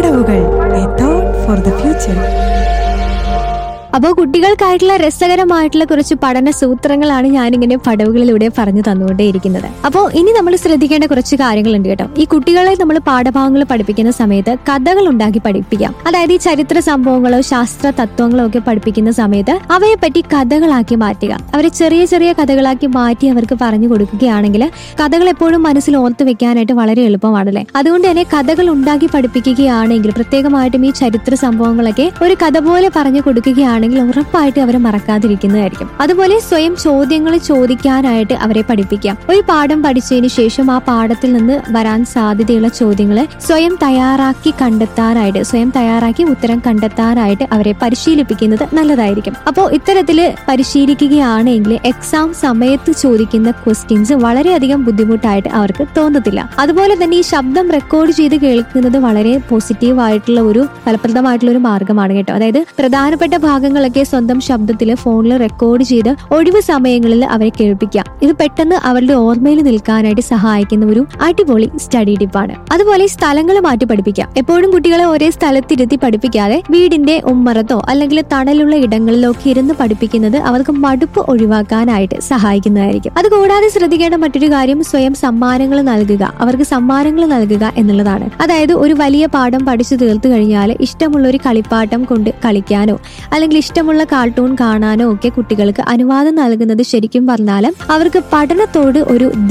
പടവുകൾ a thought for the future അപ്പോൾ കുട്ടികൾക്കായിട്ടുള്ള രസകരമായിട്ടുള്ള കുറച്ച് പഠന സൂത്രങ്ങളാണ് ഞാനിങ്ങനെ പടവുകളിലൂടെ പറഞ്ഞു തന്നുകൊണ്ടേയിരിക്കുന്നത് അപ്പോൾ ഇനി നമ്മൾ ശ്രദ്ധിക്കേണ്ട കുറച്ച് കാര്യങ്ങളുണ്ട് കേട്ടോ ഈ കുട്ടികളെ നമ്മൾ പാഠഭാഗങ്ങൾ പഠിപ്പിക്കുന്ന സമയത്ത് കഥകൾ ഉണ്ടാക്കി പഠിപ്പിക്കാം അതായത് ഈ ചരിത്ര സംഭവങ്ങളോ ശാസ്ത്ര തത്വങ്ങളോ ഒക്കെ പഠിപ്പിക്കുന്ന സമയത്ത് അവയെ പറ്റി കഥകളാക്കി മാറ്റുക അവരെ ചെറിയ ചെറിയ കഥകളാക്കി മാറ്റി അവർക്ക് പറഞ്ഞു കൊടുക്കുകയാണെങ്കിൽ കഥകൾ എപ്പോഴും മനസ്സിൽ ഓർത്ത് വെക്കാനായിട്ട് വളരെ എളുപ്പമാണല്ലേ അതുകൊണ്ട് തന്നെ കഥകൾ ഉണ്ടാക്കി പഠിപ്പിക്കുകയാണെങ്കിൽ പ്രത്യേകമായിട്ടും ഈ ചരിത്ര സംഭവങ്ങളൊക്കെ ഒരു കഥ പോലെ പറഞ്ഞു കൊടുക്കുകയാണെങ്കിൽ ഉറപ്പായിട്ട് അവരെ മറക്കാതിരിക്കുന്നതായിരിക്കും അതുപോലെ സ്വയം ചോദ്യങ്ങൾ ചോദിക്കാനായിട്ട് അവരെ പഠിപ്പിക്കാം ഒരു പാഠം പഠിച്ചതിന് ശേഷം ആ പാഠത്തിൽ നിന്ന് വരാൻ സാധ്യതയുള്ള ചോദ്യങ്ങൾ സ്വയം തയ്യാറാക്കി കണ്ടെത്താനായിട്ട് സ്വയം തയ്യാറാക്കി ഉത്തരം കണ്ടെത്താനായിട്ട് അവരെ പരിശീലിപ്പിക്കുന്നത് നല്ലതായിരിക്കും അപ്പോൾ ഇത്തരത്തില് പരിശീലിക്കുകയാണെങ്കിൽ എക്സാം സമയത്ത് ചോദിക്കുന്ന ക്വസ്റ്റ്യൻസ് വളരെയധികം ബുദ്ധിമുട്ടായിട്ട് അവർക്ക് തോന്നത്തില്ല അതുപോലെ തന്നെ ഈ ശബ്ദം റെക്കോർഡ് ചെയ്ത് കേൾക്കുന്നത് വളരെ പോസിറ്റീവ് ആയിട്ടുള്ള ഒരു ഫലപ്രദമായിട്ടുള്ള ഒരു മാർഗമാണ് കേട്ടോ അതായത് പ്രധാനപ്പെട്ട ഭാഗങ്ങളൊക്കെ സ്വന്തം ശബ്ദത്തിൽ ഫോണിൽ റെക്കോർഡ് ചെയ്ത് ഒഴിവ് സമയങ്ങളിൽ അവരെ കേൾപ്പിക്കാം ഇത് പെട്ടെന്ന് അവരുടെ ഓർമ്മയിൽ നിൽക്കാനായിട്ട് സഹായിക്കുന്ന ഒരു അടിപൊളി സ്റ്റഡി ടിപ്പാണ് അതുപോലെ സ്ഥലങ്ങൾ മാറ്റി പഠിപ്പിക്കാം എപ്പോഴും കുട്ടികളെ ഒരേ സ്ഥലത്തിരുത്തി പഠിപ്പിക്കാതെ വീടിന്റെ ഉമ്മറത്തോ അല്ലെങ്കിൽ തണലുള്ള ഇടങ്ങളിലോ ഒക്കെ ഇരുന്ന് പഠിപ്പിക്കുന്നത് അവർക്ക് മടുപ്പ് ഒഴിവാക്കാനായിട്ട് സഹായിക്കുന്നതായിരിക്കും അതുകൂടാതെ ശ്രദ്ധിക്കേണ്ട മറ്റൊരു കാര്യം സ്വയം സമ്മാനങ്ങൾ നൽകുക അവർക്ക് സമ്മാനങ്ങൾ നൽകുക എന്നുള്ളതാണ് അതായത് ഒരു വലിയ പാഠം പഠിച്ചു തീർത്തു കഴിഞ്ഞാൽ ഇഷ്ടമുള്ള ഒരു കളിപ്പാട്ടം കൊണ്ട് കളിക്കാനോ അല്ലെങ്കിൽ ഇഷ്ടമുള്ള കാർട്ടൂൺ കാണാനോ ഒക്കെ കുട്ടികൾക്ക് അനുവാദം നൽകുന്നത് ശരിക്കും പറഞ്ഞാൽ അവർക്ക് പഠനത്തോട് ഒരു